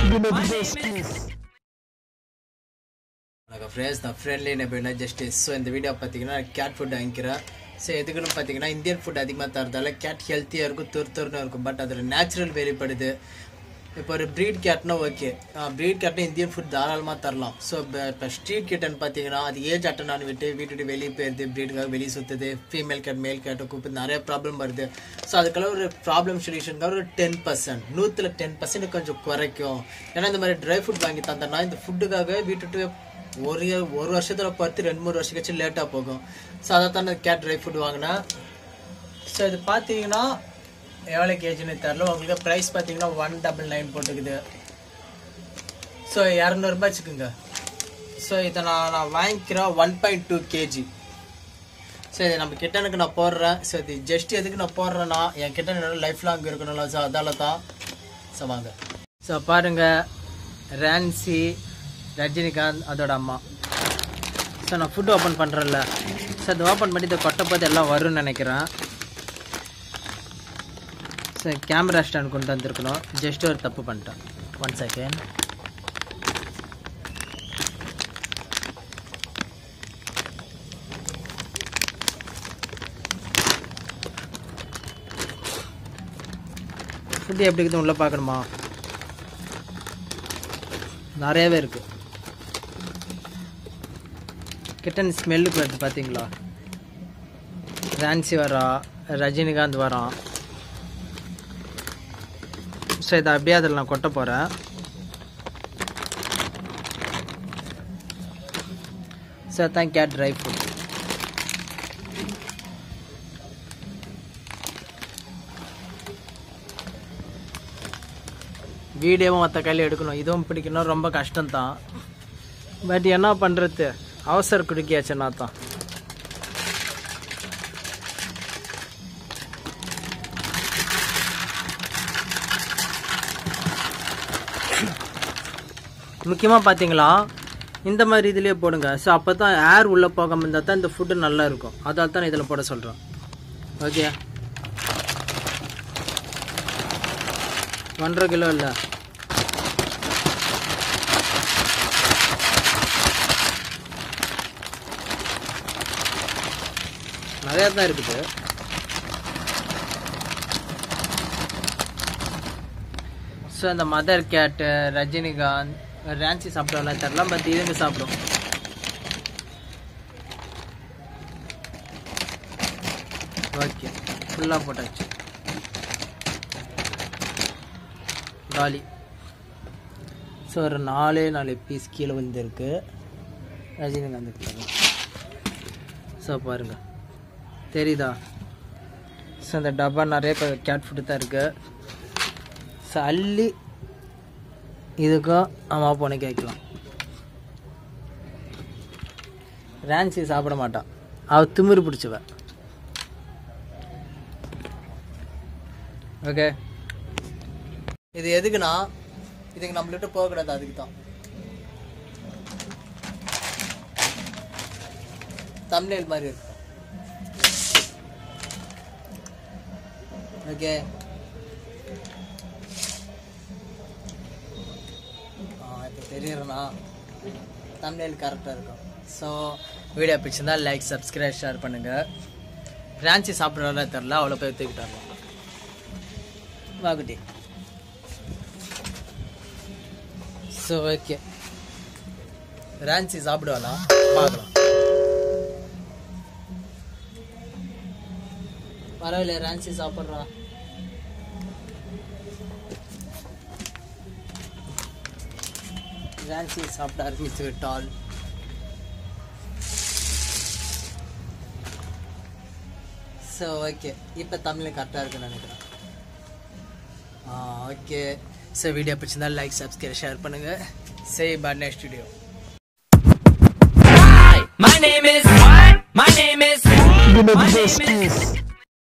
வணக்கம் ஃப்ரெண்ட்ஸ் நான் friendly Nabina justice so இந்த வீடியோ பார்த்தீங்கன்னா கேட் ஃபுட் வாங்கிக்கிறேன் ஸோ எதுக்குன்னு பார்த்தீங்கன்னா இந்தியன் ஃபுட் அதிகமாக தரதால கேட் ஹெல்த்தியாக இருக்கும் துரு துருன்னு இருக்கும் பட் அதில் நேச்சுரல் வெளிப்படுது இப்போ ஒரு ப்ரீட் கேட்னா ஓகே ப்ரீட் கேட்னா இந்தியன் ஃபுட் தாராளமாக தரலாம் ஸோ இப்போ ஸ்ட்ரீட் கேட்டன் பார்த்தீங்கன்னா அது ஏஜ் அட்டன் ஆன விட்டு வீட்டு விட்டு வெளியே போயிருது ப்ரீடுக்காக வெளியே சுற்றுது ஃபீமேல் கேட் மேல் கேட்டை கூப்பிட்டு நிறைய ப்ராப்ளம் வருது ஸோ அதுக்கெல்லாம் ஒரு ப்ராப்ளம் சொல்யூஷனுக்காக ஒரு டென் பர்சன்ட் நூற்றில் டென் பர்சன்ட் கொஞ்சம் குறைக்கும் ஏன்னா இந்த மாதிரி ட்ரை ஃபுட் வாங்கி தந்தோம்னா இந்த ஃபுட்டுக்காக வீட்டு ஒரு year- ஒரு வருஷத்துல பார்த்து ரெண்டு மூணு வருஷம் கழிச்சு லேட்டாக போகும் ஸோ அதை தான் கேட் ட்ரை ஃபுட் வாங்கினேன் ஸோ இது பார்த்தீங்கன்னா எவ்வளோ கேஜின்னு தெரில உங்களுக்கு ப்ரைஸ் பார்த்தீங்கன்னா ஒன் டபுள் நைன் போட்டுக்குது ஸோ இரநூறுபா வச்சுக்கோங்க ஸோ இதை நான் நான் வாங்கிக்கிறேன் one point two KG so இதை நம்ம கிட்டனுக்கு நான் போடுறேன் ஸோ இது ஜஸ்ட் எதுக்கு நான் போடுறேன்னா என் கிட்ட என்னோட லைஃப் லாங் இருக்கணும்ல ஸோ அதால தான் ஸோ வாங்க ஸோ பாருங்க ரான்சி ரஜினிகாந்த் அதோட அம்மா ஸோ நான் ஃபுட் ஓப்பன் பண்ணுறேன்ல ஸோ அது ஓப்பன் பண்ணி இதை கொட்டப்போது எல்லாம் வரும்னு நினைக்கிறேன் ஸோ கேமரா ஸ்டாண்ட் கொண்டு வந்திருக்கணும் ஜஸ்ட் ஒரு தப்பு பண்ணிட்டேன் ஒன் செகண்ட் ஃபுட்டு எப்படி இருக்குது உள்ளே பார்க்கணுமா நிறையவே இருக்கு கிட்டன் ஸ்மெல்லுக்கு வருது பார்த்தீங்களா ரான்சி வரா ரஜினிகாந்த் வரான் ஸோ இதை அப்படியே அதில் நான் கொட்ட போகிறேன் ஸோ தான் கேட் ட்ரை ஃபுட் வீடியோவும் மற்ற கையில் எடுக்கணும் இதுவும் பிடிக்கணும் ரொம்ப கஷ்டம்தான் பட் என்ன பண்ணுறது அவசர குடுக்கியாச்சுன்னா தான் முக்கியமாக பார்த்தீங்களா இந்த மாதிரி இதுலேயே போடுங்க ஸோ அப்போ தான் ஏர் உள்ளே போகாமல் இருந்தால் தான் இந்த ஃபுட்டு நல்லா இருக்கும் அதால் தான் இதில் போட சொல்கிறேன் ஓகே ஒன்றரை கிலோ இல்லை நிறையா தான் இருக்குது ஸோ அந்த மதர் கேட்டு ரஜினிகாந்த் ரான்சி சாப்பிடுவோம்ல தெரில பட் இதுங்க சாப்பிடும் ஓகே ஃபுல்லாக போட்டாச்சு டாலி ஸோ ஒரு நாலே நாலு பீஸ் கீழே வந்துருக்கு ரஜினிகாந்த் ஸோ பாருங்க தெரியுதா ஸோ அந்த டப்பா நிறைய கேட் ஃபுட்டு தான் இருக்கு ஸோ அள்ளி இதுக்கும் அம்மா போன கேட்கலாம் ரான்சி சாப்பிட மாட்டான் அவ திமிரு பிடிச்சவ ஓகே இது எதுக்குன்னா இதுக்கு நம்மள்கிட்ட போகக்கூடாது அதுக்கு தான் தம்னேல் மாதிரி இருக்கும் ஓகே இப்போ தெரியறனா தம்னேல் கரெக்டாக இருக்கும் ஸோ வீடியோ பிடிச்சிருந்தா லைக் சப்ஸ்கிரைப் ஷேர் பண்ணுங்கள் ரான்சி சாப்பிட்றதா தெரில அவ்வளோ போய் தூக்கிட்டாங்க வாகுட்டி ஸோ ஓகே ரான்சி சாப்பிடுவானா பார்க்கலாம் பரவாயில்ல ரான்சி சாப்பிட்றா ரான்சி சாப்பிட ஆரம்பித்து விட்டால் ஸோ ஓகே இப்போ தமிழ் கரெக்டாக இருக்குன்னு நினைக்கிறேன் ஆ ஓகே ஸோ வீடியோ பிடிச்சிருந்தா லைக் சப்ஸ்கிரைப் ஷேர் பண்ணுங்கள் சரி bye next video My name is. My name is. My name is.